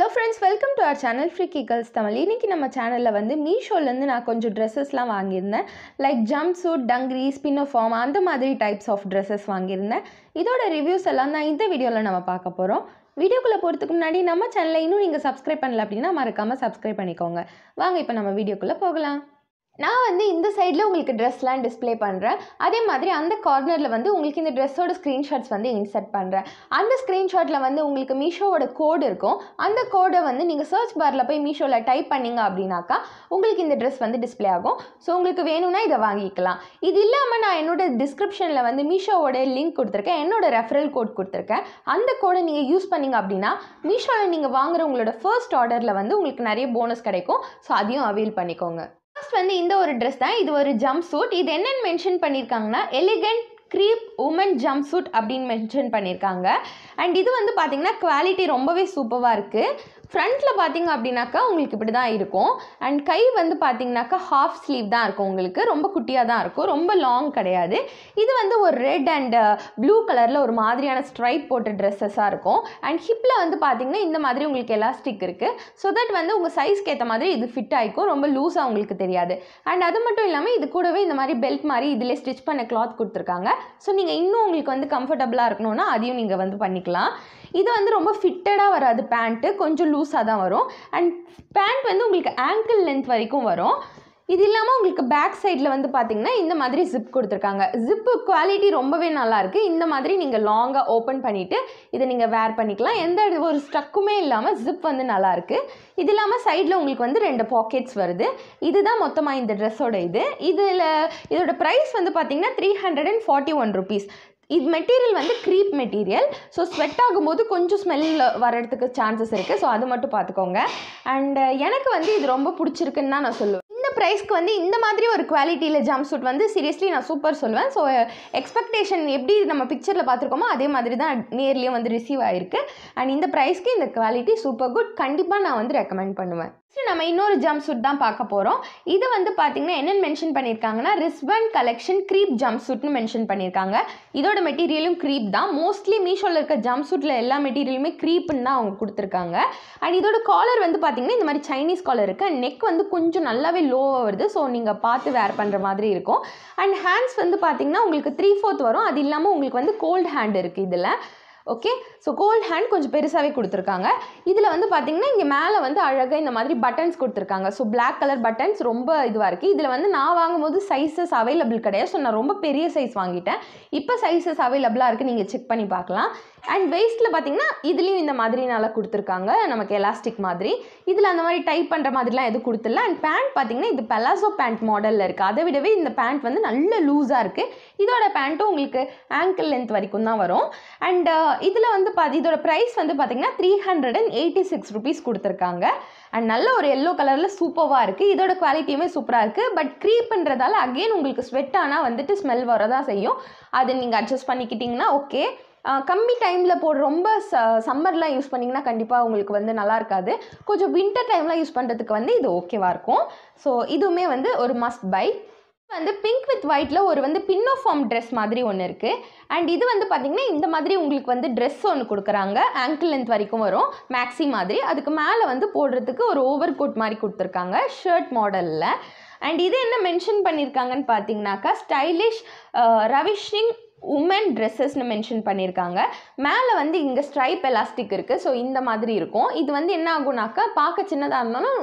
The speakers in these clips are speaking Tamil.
hello friends welcome to our channel free girls Tamil இன்றைக்கி நம்ம சேனலில் வந்து மீஷோலேருந்து நான் கொஞ்சம் ட்ரெஸ்ஸஸ்லாம் வாங்கியிருந்தேன் like jumpsuit dungaree pinafore அந்த மாதிரி டைப்ஸ் ஆஃப் ட்ரெஸ்ஸஸ் வாங்கியிருந்தேன் இதோட ரிவ்யூஸ் எல்லாம் தான் இந்த வீடியோவில் நம்ம பார்க்க போகிறோம் வீடியோக்குள்ளே போகிறதுக்கு முன்னாடி நம்ம சேனலை இன்னும் நீங்கள் சப்ஸ்கிரைப் பண்ணல அப்படின்னா மறக்காமல் சப்ஸ்கிரைப் பண்ணிக்கோங்க வாங்க இப்போ நம்ம வீடியோக்குள்ளே போகலாம் நான் வந்து இந்த சைடில் உங்களுக்கு ட்ரெஸ்லாம் டிஸ்ப்ளே பண்ணுறேன் அதே மாதிரி அந்த கார்னரில் வந்து உங்களுக்கு இந்த ட்ரெஸ்ஸோட ஸ்க்ரீன்ஷாட்ஸ் வந்து இன்சர்ட் பண்ணுறேன் அந்த ஸ்க்ரீன்ஷாட்டில் வந்து உங்களுக்கு மீஷோவோட கோடு இருக்கும் அந்த கோடை வந்து நீங்கள் சர்ச் பாரில் போய் மீஷோவில் டைப் பண்ணீங்க அப்படின்னாக்கா உங்களுக்கு இந்த ட்ரெஸ் வந்து டிஸ்ப்ளே ஆகும் ஸோ உங்களுக்கு வேணும்னா இதை வாங்கிக்கலாம் இது இல்லாமல் நான் என்னோட டிஸ்கிரிப்ஷனில் வந்து மீஷோவோட லிங்க் கொடுத்துருக்கேன் என்னோட ரெஃபரல் கோட் கொடுத்துருக்கேன் அந்த கோடை நீங்கள் யூஸ் பண்ணீங்க அப்படின்னா மீஷோவில் நீங்கள் வாங்குற உங்களோட ஃபர்ஸ்ட் ஆர்டரில் வந்து உங்களுக்கு நிறைய போனஸ் கிடைக்கும் ஸோ அதையும் அவைல் பண்ணிக்கோங்க ஃபர்ஸ்ட் வந்து இந்த ஒரு ட்ரெஸ் தான் இது ஒரு ஜம்ப் சூட் இது என்னென்னு மென்ஷன் பண்ணியிருக்காங்கன்னா elegant crepe women jumpsuit அப்படின்னு மென்ஷன் பண்ணியிருக்காங்க அண்ட் இது வந்து பார்த்திங்கன்னா குவாலிட்டி ரொம்பவே சூப்பராக இருக்குது ஃப்ரண்ட்டில் பார்த்தீங்க அப்படின்னாக்கா உங்களுக்கு இப்படி தான் இருக்கும் அண்ட் கை வந்து பார்த்தீங்கன்னாக்கா ஹாஃப் ஸ்லீவ் தான் இருக்கும் உங்களுக்கு ரொம்ப குட்டியாக தான் இருக்கும் ரொம்ப லாங் கிடையாது இது வந்து ஒரு ரெட் அண்ட் ப்ளூ கலரில் ஒரு மாதிரியான ஸ்ட்ரைப் போட்ட ட்ரெஸ்ஸஸாக இருக்கும் அண்ட் ஹிப்பில் வந்து பார்த்தீங்கன்னா இந்த மாதிரி உங்களுக்கு எலாஸ்டிக் இருக்குது ஸோ தட் வந்து உங்கள் சைஸ்க்கு ஏற்ற மாதிரி இது ஃபிட் ஆகிக்கும் ரொம்ப லூஸாக உங்களுக்கு தெரியாது அண்ட் அது மட்டும் இல்லாமல் இது கூடவே இந்த மாதிரி பெல்ட் மாதிரி இதில் ஸ்டிச் பண்ண கிளாத் கொடுத்துருக்காங்க ஸோ நீங்கள் இன்னும் உங்களுக்கு வந்து கம்ஃபர்டபுளாக இருக்கணும்னா அதையும் நீங்கள் வந்து பண்ணிக்கலாம் இது வந்து ரொம்ப ஃபிட்டடாக வராது பேண்ட்டு கொஞ்சம் லூஸாக தான் வரும் அண்ட் பேண்ட் வந்து உங்களுக்கு ஆங்கிள் லென்த் வரைக்கும் வரும் இது இல்லாமல் உங்களுக்கு பேக் சைடில் வந்து பார்த்தீங்கன்னா இந்த மாதிரி ஜிப் கொடுத்துருக்காங்க ஜிப்பு குவாலிட்டி ரொம்பவே நல்லாயிருக்கு இந்த மாதிரி நீங்கள் லாங்காக ஓப்பன் பண்ணிவிட்டு இதை நீங்கள் வேர் பண்ணிக்கலாம் எந்த ஒரு ஸ்டக்குமே இல்லாமல் ஜிப் வந்து நல்லாயிருக்கு இது இல்லாமல் சைடில் உங்களுக்கு வந்து ரெண்டு பாக்கெட்ஸ் வருது இதுதான் மொத்தமாக இந்த ட்ரெஸ்ஸோட இது இதில் இதோட ப்ரைஸ் வந்து பார்த்தீங்கன்னா three hundred and forty one rupees இது மெட்டீரியல் வந்து க்ரீப் மெட்டீரியல் ஸோ ஸ்வெட் ஆகும்போது கொஞ்சம் ஸ்மெல் வரதுக்கு சான்சஸ் இருக்குது ஸோ அது மட்டும் பார்த்துக்கோங்க அண்ட் எனக்கு வந்து இது ரொம்ப பிடிச்சிருக்குன்னு தான் நான் சொல்லுவேன் இந்த ப்ரைஸ்க்கு வந்து இந்த மாதிரி ஒரு குவாலிட்டியில் ஜம்ப் சூட் வந்து சீரியஸ்லி நான் சூப்பர் சொல்லுவேன் ஸோ எக்ஸ்பெக்டேஷன் எப்படி நம்ம பிக்சரில் பார்த்துருக்கோமோ அதே மாதிரி தான் நேர்லேயும் வந்து ரிசீவ் ஆகிருக்கு அண்ட் இந்த ப்ரைஸ்க்கு இந்த குவாலிட்டி சூப்பர் குட் கண்டிப்பாக நான் வந்து ரெக்கமெண்ட் பண்ணுவேன் நெக்ஸ்ட் நம்ம இன்னொரு ஜம்ப் சூட் தான் பார்க்க போகிறோம் இது வந்து பார்த்தீங்கன்னா என்னென்னு மென்ஷன் பண்ணியிருக்காங்கன்னா ரிஸ்பன் கலெக்ஷன் க்ரீப் ஜம்ப் சூட்னு மென்ஷன் பண்ணியிருக்காங்க இதோட மெட்டீரியலும் க்ரீப் தான் மோஸ்ட்லி மீஷோவில் இருக்க ஜம்ப் சூட்டில் எல்லா மெட்டீரியலுமே க்ரீப்னு தான் அவங்க கொடுத்துருக்காங்க அண்ட் இதோட காலர் வந்து பார்த்தீங்கன்னா இந்த மாதிரி சைனீஸ் காலர் இருக்குது நெக் வந்து கொஞ்சம் நல்லாவே லோவாக வருது ஸோ நீங்கள் பார்த்து வேர் பண்ணுற மாதிரி இருக்கும் அண்ட் ஹேண்ட்ஸ் வந்து பார்த்தீங்கன்னா உங்களுக்கு த்ரீ ஃபோர்த் வரும் அது இல்லாமல் உங்களுக்கு வந்து கோல்டு ஹேண்ட் இருக்குது இதில் ஓகே ஸோ கோல்ட் ஹேண்ட் கொஞ்சம் பெருசாகவே கொடுத்துருக்காங்க இதில் வந்து பார்த்திங்கன்னா இங்கே மேலே வந்து அழகாக இந்த மாதிரி பட்டன்ஸ் கொடுத்துருக்காங்க ஸோ பிளாக் கலர் பட்டன்ஸ் ரொம்ப இதுவாக இருக்குது இதில் வந்து நான் வாங்கும்போது சைஸஸ் அவைலபிள் கிடையாது ஸோ நான் ரொம்ப பெரிய சைஸ் வாங்கிட்டேன் இப்போ சைஸஸ் அவைலபிளாக இருக்குது நீங்கள் செக் பண்ணி பார்க்கலாம் அண்ட் வெயிஸ்ட்டில் பார்த்தீங்கன்னா இதுலேயும் இந்த மாதிரி நல்லா கொடுத்துருக்காங்க நமக்கு எலாஸ்டிக் மாதிரி இதில் அந்த மாதிரி டைப் பண்ணுற மாதிரிலாம் எதுவும் கொடுத்துல அண்ட் பேண்ட் பார்த்தீங்கன்னா இது பெலாசோ பேண்ட் மாடலில் இருக்குது அதை விடவே இந்த பேண்ட் வந்து நல்ல லூஸாக இருக்குது இதோட பேண்ட்டும் உங்களுக்கு ஆங்கிள் லென்த் வரைக்கும் தான் வரும் அண்ட் இதில் வந்து பா இதோட ப்ரைஸ் வந்து பார்த்தீங்கன்னா three hundred and eighty six rupees கொடுத்துருக்காங்க அண்ட் நல்ல ஒரு எல்லோ கலரில் சூப்பராக இருக்குது இதோட குவாலிட்டியுமே சூப்பராக இருக்குது பட் க்ரீப்ன்றதால அகெயின் உங்களுக்கு ஸ்வெட் ஆனால் வந்துட்டு ஸ்மெல் வரதான் செய்யும் அதை நீங்கள் அட்ஜஸ்ட் பண்ணிக்கிட்டிங்கன்னா ஓகே கம்மி டைமில் போடுற ரொம்ப ச சம்மர்லாம் யூஸ் பண்ணிங்கன்னா கண்டிப்பாக உங்களுக்கு வந்து நல்லா இருக்காது கொஞ்சம் வின்டர் டைம்லாம் யூஸ் பண்ணுறதுக்கு வந்து இது ஓகேவாக இருக்கும் ஸோ இதுவுமே வந்து ஒரு மஸ்ட் பை வந்து பிங்க் வித் ஒயிட்டில் ஒரு வந்து பின்னோஃபார்ம் ட்ரெஸ் மாதிரி ஒன்று இருக்குது அண்ட் இது வந்து பார்த்திங்கன்னா இந்த மாதிரி உங்களுக்கு வந்து ட்ரெஸ் ஒன்று கொடுக்குறாங்க ஆங்கிள் லென்த் வரைக்கும் வரும் மேக்ஸி மாதிரி அதுக்கு மேலே வந்து போடுறதுக்கு ஒரு ஓவர் கோட் மாதிரி கொடுத்துருக்காங்க ஷர்ட் மாடலில் அண்ட் இது என்ன மென்ஷன் பண்ணியிருக்காங்கன்னு பார்த்தீங்கன்னாக்கா ஸ்டைலிஷ் ரவிஷிங் உமன் ட்ரெஸ்ஸஸ்னு மென்ஷன் பண்ணியிருக்காங்க மேலே வந்து இங்கே ஸ்ட்ரைப் எலாஸ்டிக் இருக்குது ஸோ இந்த மாதிரி இருக்கும் இது வந்து என்ன ஆகுனாக்கா பார்க்க சின்னதாக இருந்தாலும்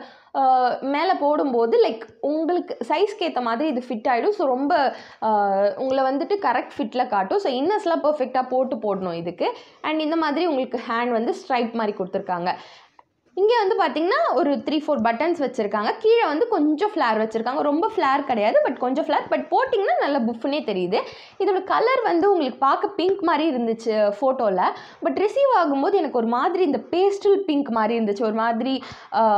உங்கள் மேலே போடும்போது லைக் உங்களுக்கு சைஸ்க்கு ஏற்ற மாதிரி இது ஃபிட் ஆகிடும் ஸோ ரொம்ப உங்களை வந்துட்டு கரெக்ட் ஃபிட்டில் காட்டும் ஸோ இன்னஸ்லாம் பர்ஃபெக்டாக போட்டு போடணும் இதுக்கு அண்ட் இந்த மாதிரி உங்களுக்கு ஹேண்ட் வந்து ஸ்ட்ரைப் மாதிரி கொடுத்துருக்காங்க இங்கே வந்து பார்த்திங்கன்னா ஒரு த்ரீ ஃபோர் பட்டன்ஸ் வச்சுருக்காங்க கீழே வந்து கொஞ்சம் ஃப்ளார் வச்சுருக்காங்க ரொம்ப ஃப்ளார் கிடையாது பட் கொஞ்சம் ஃப்ளார் பட் போட்டிங்கன்னா நல்ல புஃப்னே தெரியுது இதோட கலர் வந்து உங்களுக்கு பார்க்க பிங்க் மாதிரி இருந்துச்சு ஃபோட்டோவில் பட் ரிசீவ் ஆகும்போது எனக்கு ஒரு மாதிரி இந்த பேஸ்டல் பிங்க் மாதிரி இருந்துச்சு ஒரு மாதிரி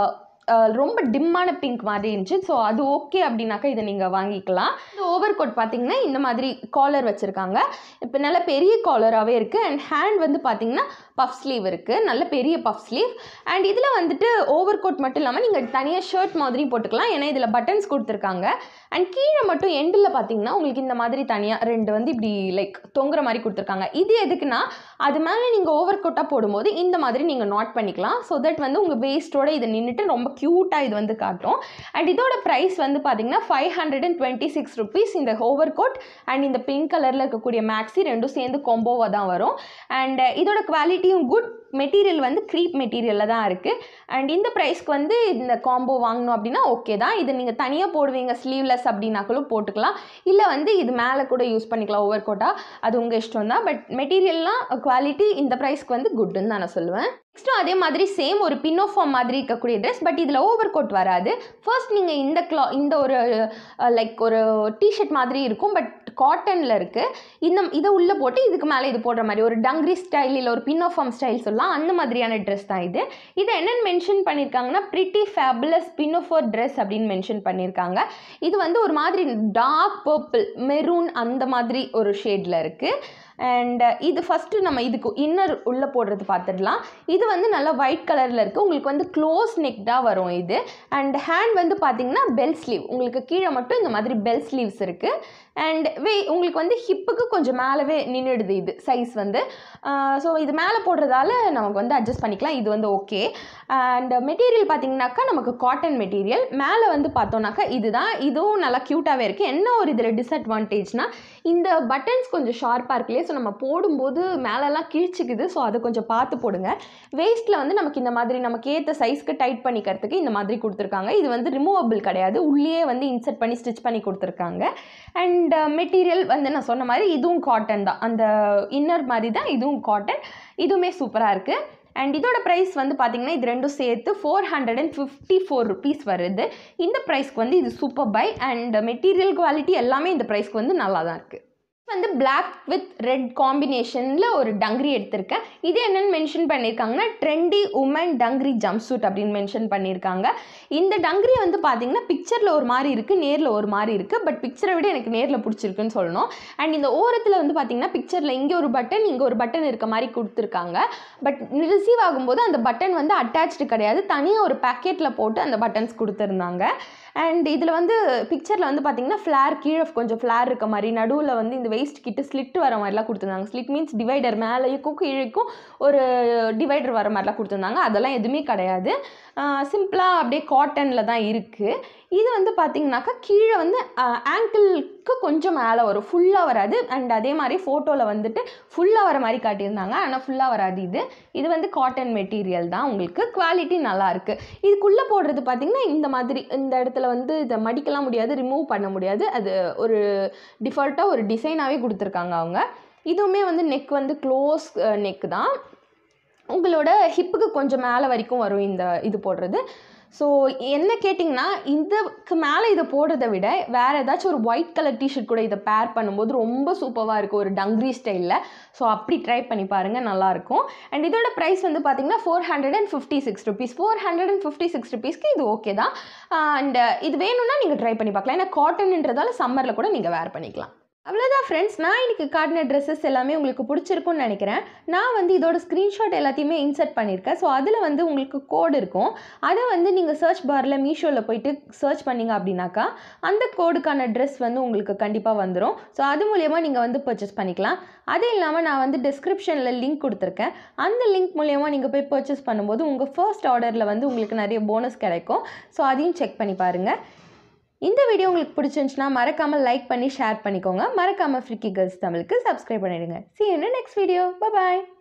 அஹ், ரொம்ப டிம்மான பிங்க் மாதிரி இருந்துச்சு ஸோ அது ஓகே அப்படின்னாக்கா இதை நீங்கள் வாங்கிக்கலாம் இந்த ஓவர் கோட் பார்த்தீங்கன்னா இந்த மாதிரி காலர் வச்சுருக்காங்க இப்போ நல்ல பெரிய காலராகவே இருக்குது அண்ட் ஹேண்ட் வந்து பார்த்தீங்கன்னா பஃப் ஸ்லீவ் இருக்குது நல்ல பெரிய பஃப் ஸ்லீவ் அண்ட் இதில் வந்துட்டு ஓவர் கோட் மட்டும் இல்லாமல் நீங்கள் தனியாக ஷர்ட் மாதிரி போட்டுக்கலாம் ஏன்னா இதில் பட்டன்ஸ் கொடுத்துருக்காங்க அண்ட் கீழே மட்டும் எண்டில் பார்த்தீங்கன்னா உங்களுக்கு இந்த மாதிரி தனியாக ரெண்டு வந்து இப்படி லைக் தொங்குற மாதிரி கொடுத்துருக்காங்க இது எதுக்குன்னா அது மேலே நீங்கள் ஓவர் கோட்டாக போடும்போது இந்த மாதிரி நீங்கள் நாட் பண்ணிக்கலாம் ஸோ தட் வந்து உங்கள் வேஸ்ட்டோட இது நின்றுட்டு ரொம்ப க்யூட்டாக இது வந்து காட்டும் அண்ட் இதோட ப்ரைஸ் வந்து பார்த்தீங்கன்னா five hundred and twenty six rupees இந்த ஓவர் கோட் அண்ட் இந்த பிங்க் கலரில் இருக்கக்கூடிய மேக்ஸி ரெண்டும் சேர்ந்து கொம்போவாக தான் வரும் அண்ட் இதோட குவாலிட்டியும் குட் மெட்டீரியல் வந்து க்ரீப் மெட்டீரியலில் தான் இருக்குது அண்ட் இந்த ப்ரைஸ்க்கு வந்து இந்த காம்போ வாங்கணும் அப்படின்னா ஓகே தான் இது நீங்கள் தனியாக போடுவீங்க ஸ்லீவ்லெஸ் அப்படின்னாக்களும் போட்டுக்கலாம் இல்லை வந்து இது மேலே கூட யூஸ் பண்ணிக்கலாம் ஓவர் கோட்டாக அது உங்கள் இஷ்டம் தான் பட் மெட்டீரியல்லாம் குவாலிட்டி இந்த ப்ரைஸ்க்கு வந்து குட்டுன்னு தான் நான் சொல்லுவேன் நெக்ஸ்ட்டும் அதே மாதிரி சேம் ஒரு பின்னோஃபார்ம் மாதிரி இருக்கக்கூடிய ட்ரெஸ் பட் இதில் ஓவர் கோட் வராது ஃபர்ஸ்ட் நீங்கள் இந்த க்ளா இந்த ஒரு லைக் ஒரு டிஷர்ட் மாதிரி இருக்கும் பட் காட்டனில் இருக்குது இந்த இதை உள்ளே போட்டு இதுக்கு மேலே இது போடுற மாதிரி ஒரு டங்ரி ஸ்டைல் இல்லை ஒரு பின்னோஃபார்ம் ஸ்டைல் சொல்லலாம் அந்த மாதிரியான ட்ரெஸ் தான் இது இதை என்னென்னு மென்ஷன் பண்ணியிருக்காங்கன்னா பிரிட்டி ஃபேபுலஸ் பின்னோஃபோர் ட்ரெஸ் அப்படின்னு மென்ஷன் பண்ணியிருக்காங்க இது வந்து ஒரு மாதிரி டார்க் பர்பிள் மெரூன் அந்த மாதிரி ஒரு ஷேடில் இருக்குது அண்ட் இது ஃபஸ்ட்டு நம்ம இதுக்கு இன்னர் உள்ளே போடுறது பார்த்துடலாம் இது வந்து நல்லா ஒயிட் கலரில் இருக்குது உங்களுக்கு வந்து க்ளோஸ் நெக்டாக வரும் இது அண்ட் ஹேண்ட் வந்து பார்த்தீங்கன்னா பெல் ஸ்லீவ் உங்களுக்கு கீழே மட்டும் இந்த மாதிரி பெல் ஸ்லீவ்ஸ் இருக்குது அண்ட் வே உங்களுக்கு வந்து ஹிப்புக்கு கொஞ்சம் மேலவே நின்றுடுது இது சைஸ் வந்து ஸோ இது மேலே போடுறதால நமக்கு வந்து அட்ஜஸ்ட் பண்ணிக்கலாம் இது வந்து ஓகே அண்ட் மெட்டீரியல் பார்த்தீங்கன்னாக்கா நமக்கு காட்டன் மெட்டீரியல் மேலே வந்து பார்த்தோன்னாக்கா இதுதான் இதுவும் நல்லா க்யூட்டாகவே இருக்குது என்ன ஒரு இதில் டிஸ்அட்வான்டேஜ்னால் இந்த பட்டன்ஸ் கொஞ்சம் ஷார்ப்பாக இருக்கு இல்லையா ஸோ நம்ம போடும்போது மேலெல்லாம் கிழிச்சிக்குது ஸோ அதை கொஞ்சம் பார்த்து போடுங்க வேஸ்ட்டில் வந்து நமக்கு இந்த மாதிரி நமக்கு ஏற்ற சைஸ்க்கு டைட் பண்ணிக்கிறதுக்கு இந்த மாதிரி கொடுத்துருக்காங்க இது வந்து ரிமூவபிள் கிடையாது உள்ளே வந்து இன்சர்ட் பண்ணி ஸ்டிச் பண்ணி கொடுத்துருக்காங்க அண்ட் மெட்டீரியல் வந்து நான் சொன்ன மாதிரி இதுவும் காட்டன் தான் அந்த இன்னர் மாதிரி தான் இதுவும் காட்டன் இதுவுமே சூப்பராக இருக்குது அண்ட் இதோட ப்ரைஸ் வந்து பார்த்தீங்கன்னா இது ரெண்டும் சேர்த்து four hundred and fifty four rupees வருது இந்த ப்ரைஸ்க்கு வந்து இது super buy and material quality எல்லாமே இந்த ப்ரைஸ்க்கு வந்து நல்லா தான் இருக்குது வந்து Black வித் ரெட் காம்பினேஷனில் ஒரு டங்ரி எடுத்திருக்கேன் இது என்னென்னு மென்ஷன் பண்ணியிருக்காங்கன்னா trendy woman dungaree jumpsuit அப்படின்னு மென்ஷன் பண்ணியிருக்காங்க இந்த டங்ரி வந்து பார்த்தீங்கன்னா பிக்சரில் ஒரு மாதிரி இருக்குது நேரில் ஒரு மாதிரி இருக்குது பட் பிக்சரை விட எனக்கு நேரில் பிடிச்சிருக்குன்னு சொல்லணும் அண்ட் இந்த ஓரத்தில் வந்து பார்த்தீங்கன்னா பிக்சரில் இங்கே ஒரு பட்டன் இங்கே ஒரு பட்டன் இருக்க மாதிரி கொடுத்துருக்காங்க பட் ரிசீவ் ஆகும்போது அந்த பட்டன் வந்து அட்டாச்டு கிடையாது தனியாக ஒரு பேக்கெட்டில் போட்டு அந்த பட்டன்ஸ் கொடுத்துருந்தாங்க அண்ட் இதில் வந்து பிக்சரில் வந்து பார்த்தீங்கன்னா ஃப்ளார் கீழே கொஞ்சம் ஃப்ளார் இருக்க மாதிரி நடுவில் வந்து இந்த வெயிஸ்ட் கிட்ட ஸ்லிட் வர மாதிரிலாம் கொடுத்துருந்தாங்க ஸ்லிட் மீன்ஸ் டிவைடர் மேலேயும் கீழேக்கும் ஒரு டிவைடர் வர மாதிரிலாம் கொடுத்துருந்தாங்க அதெல்லாம் எதுவுமே கிடையாது சிம்பிளாக அப்படியே காட்டனில் தான் இருக்குது இது வந்து பார்த்தீங்கன்னாக்கா கீழே வந்து ஆங்கிளுக்கு கொஞ்சம் மேலே வரும் ஃபுல்லாக வராது அண்ட் அதே மாதிரி ஃபோட்டோவில் வந்துட்டு ஃபுல்லாக வர மாதிரி காட்டியிருந்தாங்க ஆனால் ஃபுல்லாக வராது இது இது வந்து காட்டன் மெட்டீரியல் தான் உங்களுக்கு குவாலிட்டி நல்லா இருக்குது இதுக்குள்ளே போடுறது பார்த்திங்கன்னா இந்த மாதிரி இந்த இடத்துல வந்து இதை மடிக்கலாம் முடியாது ரிமூவ் பண்ண முடியாது அது ஒரு டிஃபால்ட்டாக ஒரு டிசைனாகவே கொடுத்துருக்காங்க அவங்க இதுவுமே வந்து நெக் வந்து க்ளோஸ் நெக் தான் உங்களோட ஹிப்புக்கு கொஞ்சம் மேலே வரைக்கும் வரும் இந்த இது போடுறது ஸோ என்ன கேட்டிங்கன்னா இதுக்கு மேலே இதை போடுறதை விட வேறு ஏதாச்சும் ஒரு ஒயிட் கலர் டிஷர்ட் கூட இதை பேர் பண்ணும்போது ரொம்ப சூப்பராக இருக்கும் ஒரு டங்ரி ஸ்டைலில் ஸோ அப்படி ட்ரை பண்ணி பாருங்கள் நல்லாயிருக்கும் அண்ட் இதோட ப்ரைஸ் வந்து பார்த்தீங்கன்னா four hundred and fifty six rupees four hundred and fifty six ருபீஸ்க்கு இது ஓகே தான் அண்ட் இது வேணும்னா நீங்கள் ட்ரை பண்ணி பார்க்கலாம் ஏன்னா காட்டன்ன்றதால சம்மரில் கூட நீங்கள் வேர் பண்ணிக்கலாம் அவ்வளோதான் ஃப்ரெண்ட்ஸ் நான் இன்றைக்கி காட்டின ட்ரெஸ்ஸஸ் எல்லாமே உங்களுக்கு பிடிச்சிருக்கும்னு நினைக்கிறேன் நான் வந்து இதோட ஸ்க்ரீன்ஷாட் எல்லாத்தையுமே இன்சர்ட் பண்ணியிருக்கேன் ஸோ அதில் வந்து உங்களுக்கு கோடு இருக்கும் அதை வந்து நீங்கள் சர்ச் பாரில் மீஷோவில் போயிட்டு சர்ச் பண்ணிங்க அப்படின்னாக்கா அந்த கோடுக்கான ட்ரெஸ் வந்து உங்களுக்கு கண்டிப்பாக வந்துடும் ஸோ அது மூலயமா நீங்கள் வந்து பர்ச்சேஸ் பண்ணிக்கலாம் அது இல்லாமல் நான் வந்து டிஸ்கிரிப்ஷனில் லிங்க் கொடுத்துருக்கேன் அந்த லிங்க் மூலயமா நீங்கள் போய் பர்ச்சேஸ் பண்ணும்போது உங்கள் ஃபர்ஸ்ட் ஆர்டரில் வந்து உங்களுக்கு நிறைய போனஸ் கிடைக்கும் ஸோ அதையும் செக் பண்ணி பாருங்கள் இந்த வீடியோ உங்களுக்கு பிடிச்சிருந்துச்சுன்னா மறக்காமல் லைக் பண்ணி ஷேர் பண்ணிக்கோங்க மறக்காமல் ஃப்ரிக்கி கேர்ள்ஸ் தமிழுக்கு சப்ஸ்கிரைப் பண்ணிடுங்க சி என்ன நெக்ஸ்ட் வீடியோ பாய்